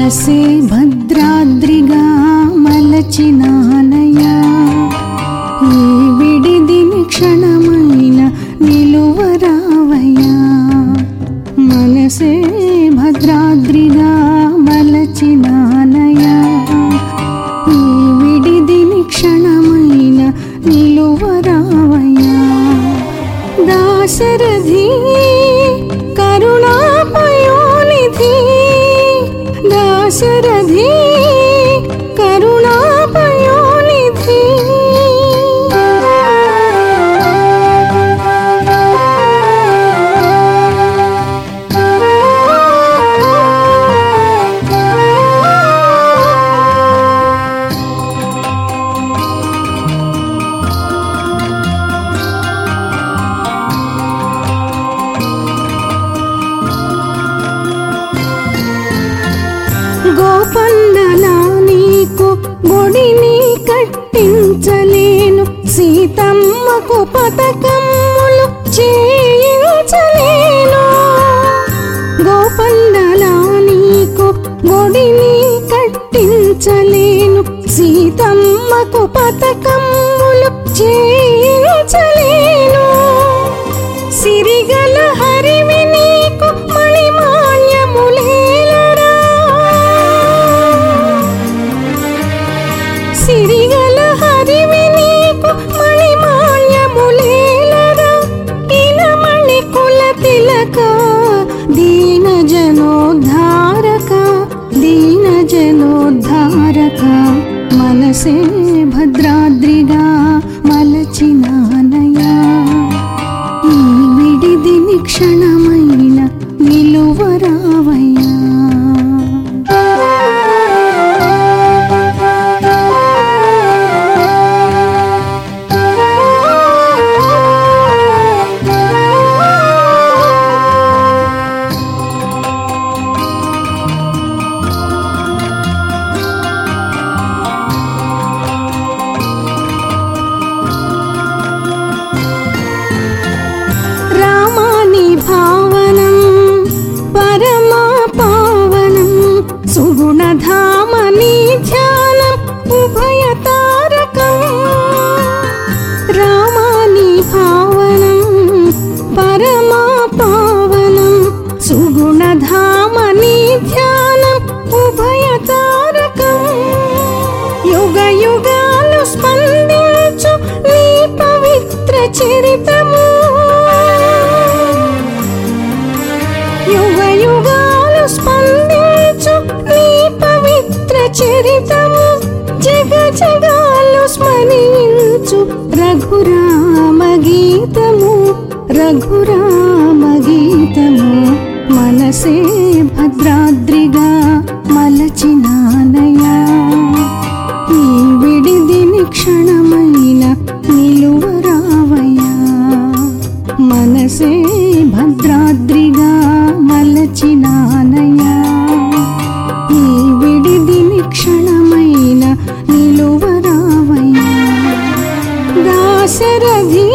మనసే భద్రాద్రిగా మలచినానయా ఈ విడిదిని క్షణమైన నిలువరావయ్యా మనసే భద్రాద్రిగా మలచినానయా ఈ విడిదిని క్షణమైన నిలువరావయ్యా దాశరథి కరుణాపయోనిధి దాశరథి కరుణాపయోనిధి గోపన్నలా నీకు గుడిని కట్టించలేను సీతమ్మకు పథకములు చేయించలేను గోపన్నలా నీకు గుడిని కట్టించలేను సీతమ్మకు పథకములు చేయించలేను సిరిగల హరివి నీకు మణిమాన్యములేలరా సిరిగల హరివి నీకు మణిమాన్యములేలరా ఇనమణి కుల తిలక దీన జనోద్ధారక దీన జనోద్ధారక మనసే భద్రాద్రిగా మలచినానయా ఈ విడిదిని క్షణమైన నిలువరావయ్యా రామాని భావనం పరమా పావనం సుగుణధామని ధ్యానం ఉభయ తారకం రామాని భావనం పరమా పావనం సుగుణధామని ధ్యానం ఉభయ తారకం యుగ యుగాలు స్పందించు నీ పవిత్ర చరితము యుగ యుగాలు స్పందించు నీ పవిత్ర చరితము జగ జగాలు స్మరించు రఘురామ గీతము రఘురామ గీతము మనసే భద్రాద్రిగా మలచినానయా ఈ విడిదిని క్షణమైన నిలువరావయ్యా మనసే భద్రాద్రిగా మలచినానయా ఈ విడిదిని క్షణమైన నిలువరావయ్యా దాశరథి